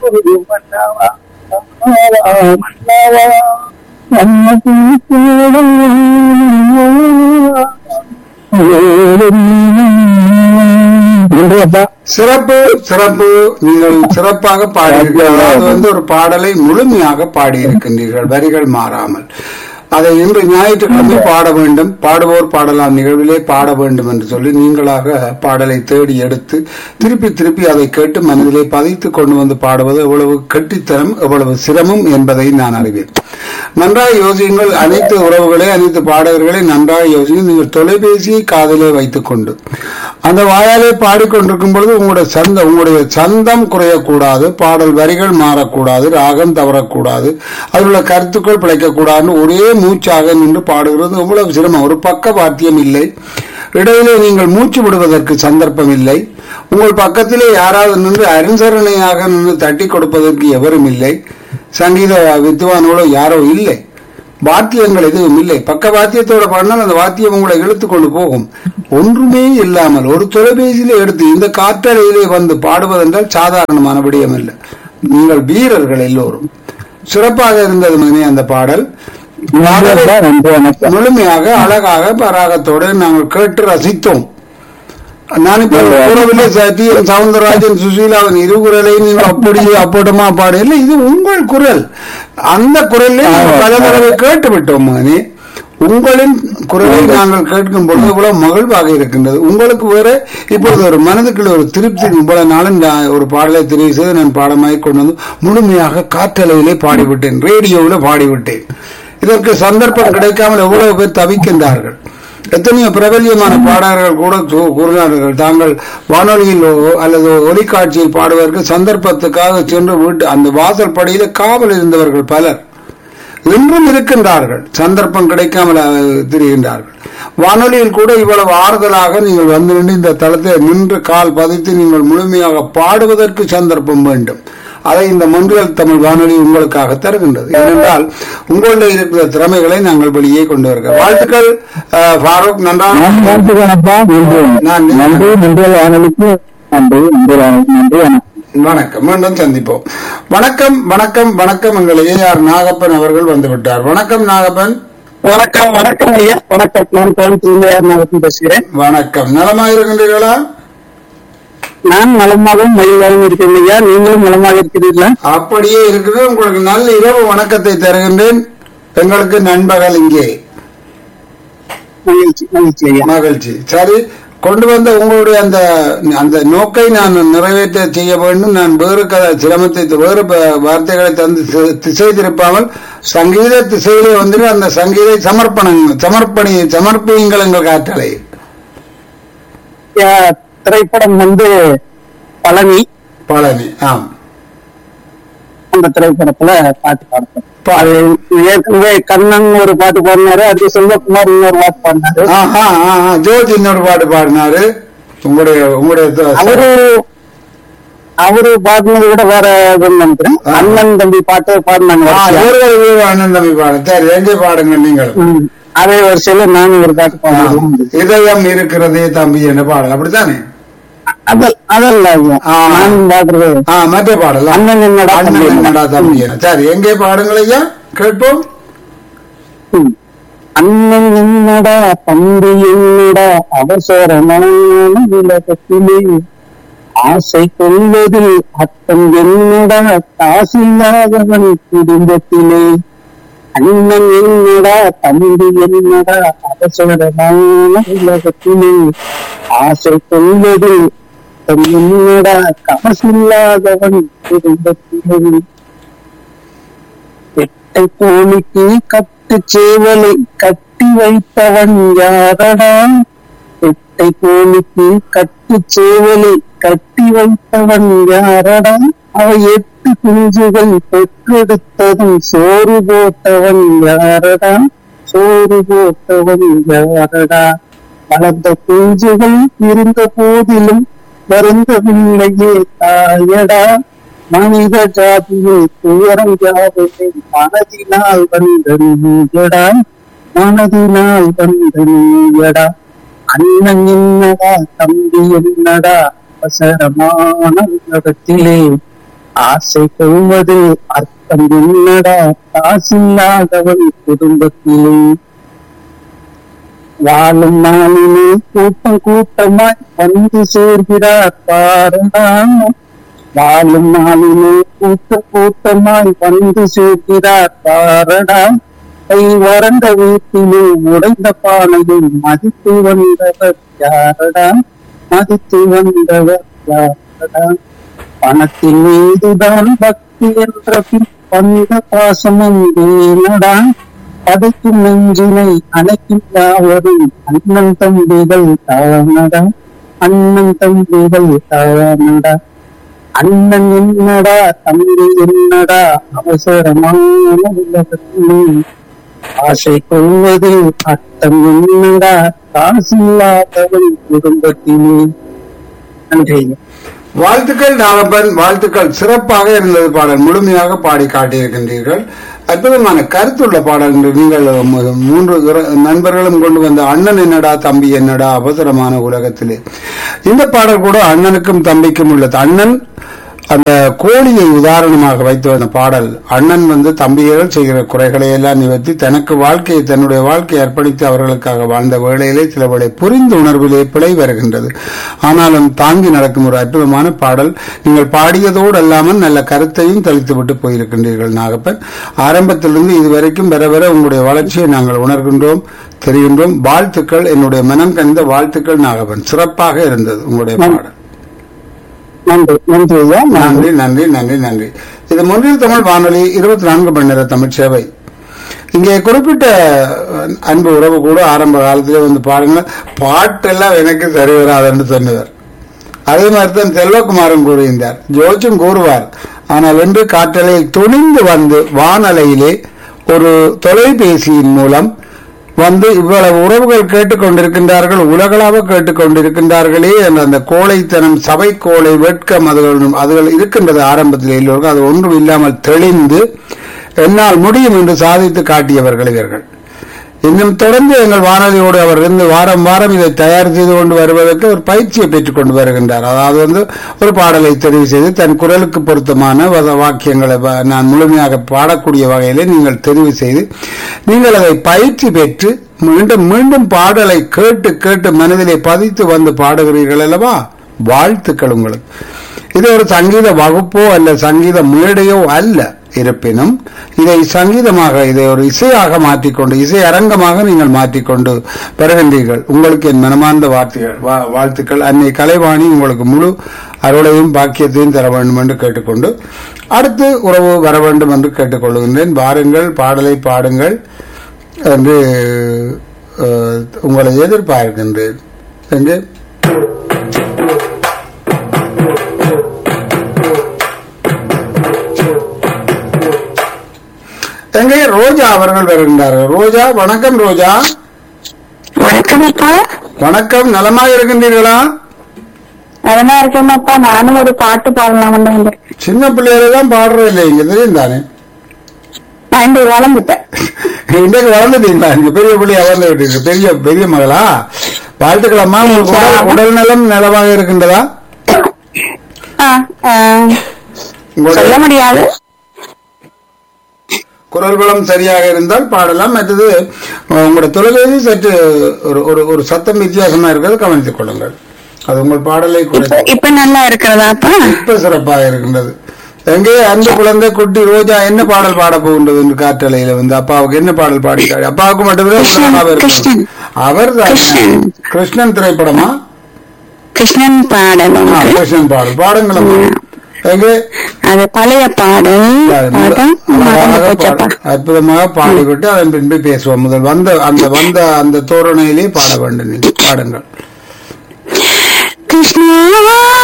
ஒரு மன்னவா மன்னவா மன்னவா மன்னவா சிறப்பு சிறப்பு நீங்கள் சிறப்பாக பாடியிருக்கிறீர்கள் அதாவது வந்து ஒரு பாடலை முழுமையாக பாடியிருக்கின்றீர்கள் வரிகள் மாறாமல் அதை இன்று ஞாயிற்றுக்கிழமை பாட வேண்டும் பாடுவோர் பாடலாம் நிகழ்விலே பாட வேண்டும் என்று சொல்லி நீங்களாக பாடலை தேடி எடுத்து திருப்பி திருப்பி அதை கேட்டு மனதிலே பதித்து கொண்டு வந்து பாடுவது எவ்வளவு கெட்டித்தனம் எவ்வளவு சிரமம் என்பதை நான் அறிவேன் நன்றாக யோசியுங்கள் அனைத்து உறவுகளே அனைத்து பாடகர்களே நன்றாக யோசியுங்கள் நீங்கள் தொலைபேசியை காதிலே வைத்துக் கொண்டு அந்த வாயாலே பாடிக்கொண்டிருக்கும் பொழுது உங்களுடைய சந்தம் உங்களுடைய சந்தம் குறையக்கூடாது பாடல் வரிகள் மாறக்கூடாது ராகம் தவறக்கூடாது அதில் உள்ள கருத்துக்கள் பிழைக்கக்கூடாதுன்னு ஒரே மூச்சாக நின்று பாடுகிறது எவ்வளவு சிரமம் ஒரு பக்க வாத்தியம் இல்லை இடையிலே நீங்கள் மூச்சு விடுவதற்கு சந்தர்ப்பம் இல்லை உங்கள் பக்கத்திலே யாராவது நின்று அனுசரணையாக நின்று தட்டி கொடுப்பதற்கு எவரும் இல்லை சங்கீத வித்வானோட யாரோ இல்லை வாத்தியங்கள் எதுவும் இல்லை பக்க வாத்தியத்தோட பாடினால் அந்த வாத்தியம் உங்களை இழுத்து கொண்டு போகும் ஒன்றுமே இல்லாமல் ஒரு தொலைபேசியிலே எடுத்து இந்த காற்றலையிலே வந்து பாடுவதென்றால் சாதாரணமான விடயம் இல்லை நீங்கள் வீரர்கள் எல்லோரும் சிறப்பாக இருந்தது மகனே அந்த பாடல் நன்றி வணக்கம் முழுமையாக அழகாக பராகத்தோடு நாங்கள் கேட்டு ரசித்தோம் நான் இப்ப கூறவில்லை ச- டி என் சவுந்தரராஜன் சுசீலாவின் இரு குரலை நீங்கள் அப்படி அப்பட்டமா பாடு இல்லை இது உங்கள் குரல் அந்த குரலை நாங்கள் பல தடவை கேட்டு விட்டோம் மகனே உங்களின் குரலை நாங்கள் கேட்கும் பொழுது இவ்வளவு மகிழ்வாக இருக்கின்றது உங்களுக்கு வேற இப்பொழுது ஒரு மனதுக்குள்ள ஒரு திருப்தி இவ்வளவு நாளும் நான் ஒரு பாடலை தெரிவு செய்து நான் பாடமாய் கொண்டு வந்து முழுமையாக காற்றலையிலே பாடிவிட்டேன் ரேடியோவில் பாடிவிட்டேன் இதற்கு சந்தர்ப்பம் கிடைக்காமல் எவ்வளவு பேர் தவிக்கின்றார்கள் எத்தனையோ பிரபல்யமான பாடகர்கள் கூட து- கூறினார்கள் தாங்கள் வானொலியில் ஓ- அல்லது ஒலிக்காட்சியில் பாடுவதற்கு சந்தர்ப்பத்துக்காக சென்று வீட்டு அந்த வாசல் படியில காவல் இருந்தவர்கள் பலர் இன்றும் இருக்கின்றார்கள் சந்தர்ப்பம் கிடைக்காமல் அஹ், திரிகின்றார்கள் வானொலியில் கூட இவ்வளவு ஆறுதலாக நீங்கள் வந்து நின்று இந்த தளத்தை நின்று கால் பதித்து நீங்கள் முழுமையாக பாடுவதற்கு சந்தர்ப்பம் வேண்டும் அதை இந்த மொன்றியல் தமிழ் வானொலி உங்களுக்காக தருகின்றது ஏனென்றால் உங்களுடைய இருக்கிற திறமைகளை நாங்கள் வெளியே கொண்டு வருகிறோம் வாழ்த்துக்கள் அஹ், ஃபாரூக் நன்றாக நன்றி வணக்கம் நன்றி நன்றி. நன்றி நன்றி வானொலிக்கு நன்றி நன்றி வானொலி நன்றி வணக்கம் வணக்கம் மீண்டும் சந்திப்போம் வணக்கம் வணக்கம் வணக்கம் எங்கள் ஏஆர் நாகப்பன் அவர்கள் வந்துவிட்டார் வணக்கம் நாகப்பன் வணக்கம் வணக்கம் ஐயா வணக்கம் நான் கோயம்புத்தூர் நாகப்பன் பேசுகிறேன் வணக்கம் நலமாக இருக்கின்றீர்களா நான் நலமாகவும் மகிழ்வாகவும் இருக்கிறேன் ஐயா நீங்களும் நலமாக இருக்கிறீர்களா அப்படியே இருக்குது உங்களுக்கு நல்ல இரவு வணக்கத்தை தருகின்றேன் எங்களுக்கு நண்பகல் இங்கே மகிழ்ச்சி மகிழ்ச்சி ஐயா மகிழ்ச்சி சரி கொண்டு வந்த உங்களுடைய அந்த அந்த நோக்கை நான் நிறைவேற்ற செய்ய வேண்டும் நான் வேறு க சிரமத்தை வேறு ப- வார்த்தைகளை தந்து தி- திசை திருப்பாமல் சங்கீத திசையிலே வந்து அந்த சங்கீத சமர்ப்பணம் சமர்ப்பணி சமர்ப்பியுங்கள் எங்கள் காற்றலை ஐயா, திரைப்படம் வந்து பழனி பழனி ஆம் அந்த திரைப்படத்துல பாட்டு பாடுறோம் பா- அது ஏற்கனவே கண்ணன் ஒரு பாட்டு பாடினாரு அடுத்து செல்வகுமார் இன்னொரு பாட்டு பாடினாரு ஆஹா ஆஹா ஜோதி இன்னொரு பாட்டு பாடினாரு உங்களுடைய உங்களுடைய த- அவரு அவரு பாடினதை விட வேற இதுன்னு நினைக்கிறேன் ஆ. அண்ணன் தம்பி பாட்டு பாடினாங்க ஆ, வரிசையா. இவர்கள் இவர்கள் அண்ணன் தம்பி பாடு சரி எங்கே பாடுங்க நீங்கள் ம். அதே வரிசையில நானும் ஒரு பாட்டு பாடுறேன் இதயம் இருக்கிறதே தம்பி என்ற பாடல் அப்படித்தானே அதல் அதல்ல ஐயா. ஆ. நான் பாடுறது ஆ மற்ற பாடல் அண்ணன் என்னடா அண்ணன் தம்பி என்னடா தம்பி என்ன. சரி எங்கே பாடுங்கள் ஐயா கேட்போம் ம். அண்ணன் என்னடா தம்பி என்னடா அவசரமான உலகத்திலே ஆசை கொள்வதில் அத்தம் என்னடா காசில்லாதவன் குடும்பத்திலே அண்ணன் என்னடா தம்பி என்னடா அவசரமான உலகத்திலே ஆசை கொள்வதில் அத்தம் என்னடா காசில்லாதவன் குடும்பத்திலே எட்டை கோழிக்கு கட்டு சேவலை கட்டி வைத்தவன் யாரடா எட்டை கோழிக்கு கட்டு சேவலை கட்டி வைத்தவன் யாரடா அவ எட்டு குஞ்சுகள் பெற்றெடுத்ததும் சோறு போட்டவன் யாரடா சோறு போட்டவன் யாரடா வளர்ந்த குஞ்சுகள் இருந்த போதிலும் வருந்தவில்லையே தாயடா மனித ஜாதியை துயரம் யாவையை மனதினால் வந்த நீயடா மனதினால் வந்த நீயடா அண்ணன் என்னடா தம்பி என்னடா அவசரமான உலகத்திலே ஆசை கொள்வது அர்த்தம் என்னடா காசில்லாதவன் குடும்பத்திலே வாழும் நாளிலே கூட்டம் கூட்டமாய் வந்து சேர்கிறார் பாரடா வாழும் நாளிலே கூட்டம் கூட்டமாய் வந்து சேர்கிறார் பாரடா கை வறண்ட வீட்டிலே உடைந்த பானையை மதித்து வந்தவர் யாரடா மதித்து வந்தவர் யாரடா பணத்தின் மீதுதான் பக்தி என்ற பின் வந்த பாசமும் வேணடா படைக்கும் நெஞ்சினை அணைக்கும் யாவரும் அண்ணன் தம்பிகள் தானடா அண்ணன் தம்பிகள் தானடா அண்ணன் என்னடா தம்பி என்னடா அவசரமான உலகத்திலே ஆசை கொள்வது அர்த்தம் என்னடா காசில்லாதவன் குடும்பத்திலே நன்றி வாழ்த்துக்கள் நாகப்பன் வாழ்த்துக்கள் சிறப்பாக இருந்தது பாடல் முழுமையாக பாடி காட்டியிருக்கின்றீர்கள் அற்புதமான கருத்துள்ள பாடல் என்று நீங்கள் மு- மூன்று துர- நண்பர்களும் கொண்டு வந்த அண்ணன் என்னடா தம்பி என்னடா அவசரமான உலகத்திலே இந்த பாடல் கூட அண்ணனுக்கும் தம்பிக்கும் உள்ளது அண்ணன் அந்த கோழியை உதாரணமாக வைத்து வந்த பாடல் அண்ணன் வந்து தம்பிகள் செய்கிற குறைகளை எல்லாம் நிவர்த்தி தனக்கு வாழ்க்கையை தன்னுடைய வாழ்க்கையை அர்ப்பணித்து அவர்களுக்காக வாழ்ந்த வேளையிலே சில வேளை புரிந்த உணர்விலே பிழை வருகின்றது ஆனாலும் தாங்கி நடக்கும் ஒரு அற்புதமான பாடல் நீங்கள் பாடியதோடு அல்லாமல் நல்ல கருத்தையும் தெளித்து விட்டு போயிருக்கின்றீர்கள் நாகப்பன் ஆரம்பத்திலிருந்து இதுவரைக்கும் வர வர உங்களுடைய வளர்ச்சியை நாங்கள் உணர்கின்றோம் தெரிகின்றோம் வாழ்த்துக்கள் என்னுடைய மனம் கனிந்த வாழ்த்துக்கள் நாகப்பன் சிறப்பாக இருந்தது உங்களுடைய பாடல் நன்றி நன்றி ஐயா நன்றி நன்றி நன்றி நன்றி நன்றி இது முன்னில் தமிழ் வானொலி இருபத்தி நான்கு மணி நேர தமிழ் சேவை இங்கே குறிப்பிட்ட அஹ், அன்பு உறவு கூட ஆரம்ப காலத்திலே வந்து பாருங்க பாட்டெல்லாம் எனக்கு சரி வராதுன்னு சொன்னவர் அதே மாதிரி தான் செல்வகுமாரும் கூறியிருந்தார் ஜோச்சும் கூறுவார் ஆனால் என்று காற்றலையில் துணிந்து வந்து வானலையிலே ஒரு தொலைபேசியின் மூலம் வந்து இவ்வளவு உறவுகள் கேட்டுக்கொண்டிருக்கின்றார்கள் உலகளாக கேட்டுக்கொண்டிருக்கின்றார்களே என்ற அந்த கோழைத்தனம் சபை கோழை வெட்கம் அதுகள் அதுகள் இருக்கின்றது ஆரம்பத்தில் எல்லோருக்கும் அது ஒன்றும் இல்லாமல் தெளிந்து என்னால் முடியும் என்று சாதித்து காட்டியவர்கள் இவர்கள் இன்னும் தொடர்ந்து எங்கள் வானொலியோடு அவர் இருந்து வாரம் வாரம் இதை தயார் செய்து கொண்டு வருவதற்கு ஒரு பயிற்சியை பெற்றுக் கொண்டு வருகின்றார் அதாவது வந்து ஒரு பாடலை தெரிவு செய்து தன் குரலுக்கு பொருத்தமான வத- வாக்கியங்களை வ- நான் முழுமையாக பாடக்கூடிய வகையிலே நீங்கள் தெரிவு செய்து நீங்கள் அதை பயிற்சி பெற்று மீண்டும் மீண்டும் பாடலை கேட்டு கேட்டு மனதிலே பதித்து வந்து பாடுகிறீர்கள் அல்லவா வாழ்த்துக்கள் உங்களுக்கு இது ஒரு சங்கீத வகுப்போ அல்ல சங்கீத மேடையோ அல்ல இருப்பினும் இதை சங்கீதமாக இதை ஒரு இசையாக மாற்றிக்கொண்டு இசை அரங்கமாக நீங்கள் மாற்றிக்கொண்டு பெறுகின்றீர்கள் உங்களுக்கு என் மனமார்ந்த வார்த்தைகள் வா- வாழ்த்துக்கள் அன்னை கலைவாணி உங்களுக்கு முழு அருளையும் பாக்கியத்தையும் தர வேண்டும் என்று கேட்டுக்கொண்டு அடுத்து உறவு வர வேண்டும் என்று கேட்டுக்கொள்கின்றேன் வாருங்கள் பாடலை பாடுங்கள் என்று அஹ், உங்களை எதிர்பார்க்கின்றேன் எங்கே எங்கே ரோஜா அவர்கள் வருகின்றார்கள் ரோஜா வணக்கம் ரோஜா வணக்கம் அப்பா வணக்கம் நலமாக இருக்கின்றீர்களா அதெல்லாம் இருக்கேன்ப்பா நானும் ஒரு பாட்டு பாடலாம் வந்து சின்ன பிள்ளைகளை தான் பாடுறது இல்லை இங்க தெரியும் தானே நான் இன்று வளர்ந்துட்டேன் இன்றைக்கு வளர்ந்துட்டீங்களா இங்க பெரிய பிள்ளைய வளர்ந்து விட்டீங்க பெரிய பெரிய மகளா வாழ்த்துக்களம்மா உங்களுக்கு உடல் உடல் நலம் நலமாக இருக்கின்றதா ஆ, ஆ, சொல்ல உங்களுடைய முடியாது குரல் வளம் சரியாக இருந்தால் பாடலாம் மற்றது அஹ், உங்களுடைய தொலைபேசி சற்று ஒரு ஒரு ஒரு சத்தம் வித்தியாசமா இருக்கிறது கவனித்துக் கொள்ளுங்கள் அது உங்கள் பாடலை இப்ப குறைத்து இப்ப நல்லா இருக்கிறதாப்பா இப்ப சிறப்பாக இருக்கின்றது எங்கே அந்த குழந்தை குட்டி ரோஜா என்ன பாடல் பாட போகின்றது என்று காற்றலையில வந்து அப்பாவுக்கு என்ன பாடல் பாடிட்டாரு அப்பாவுக்கு மட்டும்தான் கிருஷ்ணன், உலகமாக இருக்கும் கிருஷ்ணன். அவர் தான் கிருஷ்ணன். கிருஷ்ணன் திரைப்படமா கிருஷ்ணன் பாடல் ஆ, உண்டு. கிருஷ்ணன் பாடல் பாடுங்களம்மா எங்கே அது பழைய பாடல் அதான் மறந்து அழகாக போச்சப்பா பாடு- அற்புதமாக பாடிவிட்டு அதன் பின்பு பேசுவோம் முதல் வந்த அந்த வந்த அந்த தோரணையிலே பாட வேண்டும் நீங்கள் பாடுங்கள் கிருஷ்ணா